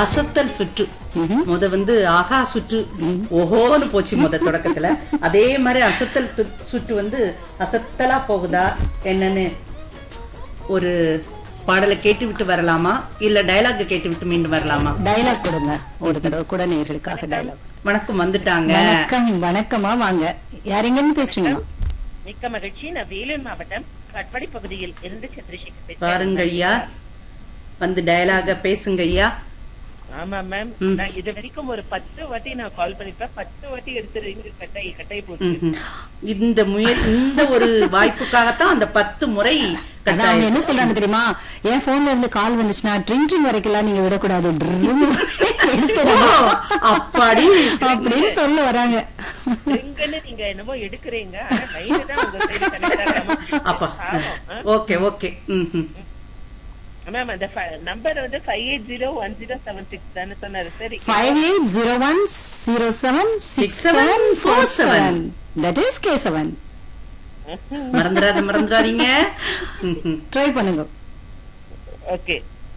அசத்தல் சுற்று ம்ஹும். முத வந்து ஆஹா சுற்று ஓஹோன்னு போச்சு முத தொடக்கத்துல அதே மாதிரி அசத்தல் து- சுற்று வந்து அசத்தலா போகுதா என்னன்னு ஒரு பாடலை கேட்டு விட்டு வரலாமா இல்ல டயலாக் கேட்டு விட்டு மீண்டும் வரலாமா டயலாக் கொடுங்க ஒரு தடவை கூட நேர்களுக்காக டயலாக் வணக்கம் வந்துட்டாங்க வணக்கம் வணக்கமா வாங்க யார் எங்கன்னு பேசுறீங்க மிக்க மகிழ்ச்சி நான் வேலூர் மாவட்டம் கட்பாடி பகுதியில் இருந்து சந்திரசேகர் பேசுறேன். பாருங்க ஐயா வந்து டயலாக பேசுங்க ஐயா ஆமா மேம் ம். நான் இது வரைக்கும் ஒரு பத்து வாட்டி நான் கால் பண்ணிருப்பேன் பத்து வாட்டி எடுத்து ring கட்டை கட்டை போட்டு ம்ஹும். இந்த முயல் இந்த ஒரு வாய்ப்புக்காகத்தான் அந்த பத்து முறை அதான் அவங்க என்ன சொல்றாங்க தெரியுமா என் போன்ல இருந்து கால் வந்துச்சுன்னா ட்ரிங் ட்ரிங் வரைக்கும் நீங்க விடக்கூடாது ட்ரிங் எடுத்துடணும். அப்பாடி அப்படின்னு சொல்ல வராங்க ரிங்குன்னு நீங்க என்னமோ எடுக்கிறீங்க ஆனா லைன் தான் உங்க சைடு கனெக்ட் ஆகாம அப்பா ஓகே ஓகே ம்ஹும். மேம் அந்த நம்பர் வந்து five eight zero one zero seven six தானே சொன்னாரு சரி five eight zero one zero seven six seven four seven that is K seven மறந்துடாத மறந்துடாதீங்க ம்ஹும். ட்ரை பண்ணுங்க ஓகே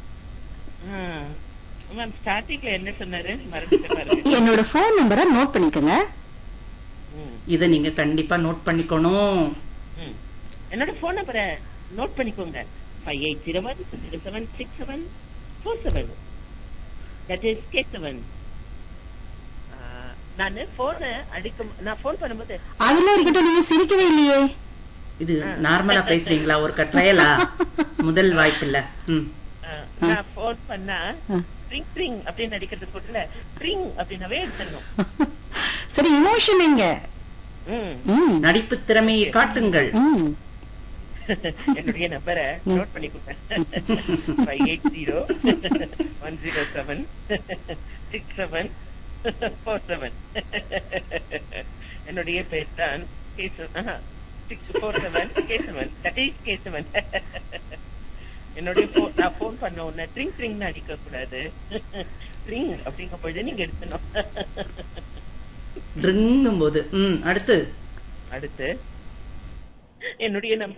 மேம் ஸ்டார்டிங்ல என்ன சொன்னாரு மறந்துட்டு பாருங்க என்னோட ஃபோன் நம்பரை நோட் பண்ணிக்கோங்க ம், இத நீங்க கண்டிப்பா நோட் பண்ணிக்கணும் ம். என்னோட போன் நம்பரை நோட் பண்ணிக்கோங்க five eight zero one zero seven six seven four seven that is K seven நான் போனை அடிக்கும் நான் போன் பண்ணும்போது அதெல்லாம் இருக்கட்டும் நீங்க சிரிக்கவே இல்லையே இது நார்மலா பேசுறீங்களா ஒரு ட்ரையலா முதல் வாய்ப்பு இல்ல ம். அஹ், நான் போன் பண்ணா ட்ரிங் ட்ரிங் அப்படின்னு அடிக்கிறது கூட ட்ரிங் அப்படின்னாவே எடுத்துடணும் சரி இமோஷன் எங்க ம். ம், நடிப்பு திறமையை காட்டுங்கள் ம். என்னுடைய நம்பரை நோட் பண்ணிக்கோங்க five eight zero one zero seven six seven four seven என்னுடைய பேர் தான் six four seven Kesavan that is Kesavan என்னுடைய phone- நான் போன் பண்ண உடனே ட்ரிங் ட்ரிங்னு அடிக்க கூடாது ட்ரிங் அப்படிங்கும் பொழுது நீங்க எடுக்கணும் ட்ரிங்கும் போது ம் அடுத்து அடுத்து என்னுடைய நம்பர்